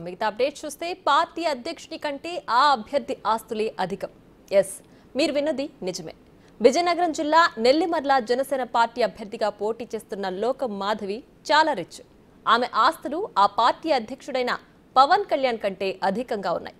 మిగతా అప్డేట్ చూస్తే పార్టీ అధ్యక్షుడి కంటే ఆ అభ్యర్థి ఆస్తులే అధికం ఎస్ మీరు విన్నది నిజమే విజయనగరం జిల్లా నెల్లిమర్ల జనసేన పార్టీ అభ్యర్థిగా పోటీ చేస్తున్న లోకం మాధవి చాలా రిచ్ ఆమె ఆస్తులు ఆ పార్టీ అధ్యక్షుడైన పవన్ కళ్యాణ్ కంటే అధికంగా ఉన్నాయి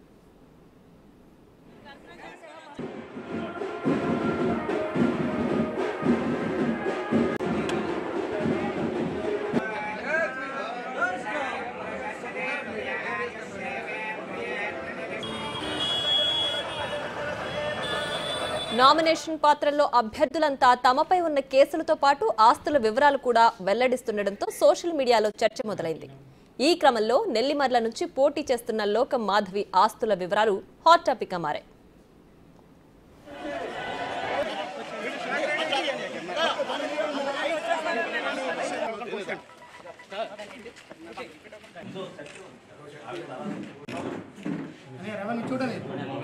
నామినేషన్ పాత్రల్లో అభ్యర్థులంతా తమపై ఉన్న కేసులతో పాటు ఆస్తుల వివరాలు కూడా వెల్లడిస్తుండటంతో సోషల్ మీడియాలో చర్చ మొదలైంది ఈ క్రమంలో నెల్లిమర్ల నుంచి పోటీ చేస్తున్న లోకం మాధవి ఆస్తుల వివరాలు హాట్ టాపిక్ గా మారాయి చూడండి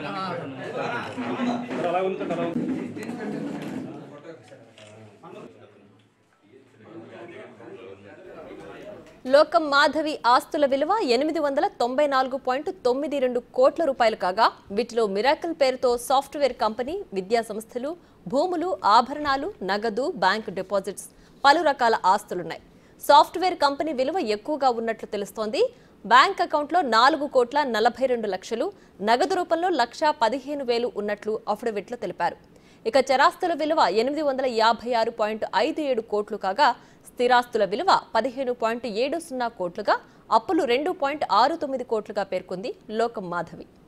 లోకం మాధవి ఆస్తుల విలువ ఎనిమిది వందల తొంభై నాలుగు పాయింట్ తొమ్మిది రెండు కోట్ల రూపాయలు కాగా వీటిలో మిరాకిల్ పేరుతో సాఫ్ట్వేర్ కంపెనీ విద్యా సంస్థలు భూములు ఆభరణాలు నగదు బ్యాంక్ డిపాజిట్స్ పలు రకాల ఆస్తులున్నాయి సాఫ్ట్వేర్ కంపెనీ విలువ ఎక్కువగా ఉన్నట్లు తెలుస్తోంది బ్యాంక్ అకౌంట్లో నాలుగు కోట్ల నలభై రెండు లక్షలు నగదు రూపంలో లక్ష పదిహేను వేలు ఉన్నట్లు అఫిడవిట్లో తెలిపారు ఇక చరాస్తుల విలువ ఎనిమిది వందల యాభై ఆరు పాయింట్ ఐదు ఏడు కోట్లు కాగా స్థిరాస్తుల విలువ పదిహేను పాయింట్ ఏడు సున్నా కోట్లుగా అప్పులు రెండు పాయింట్ ఆరు తొమ్మిది కోట్లుగా పేర్కొంది లోకం మాధవి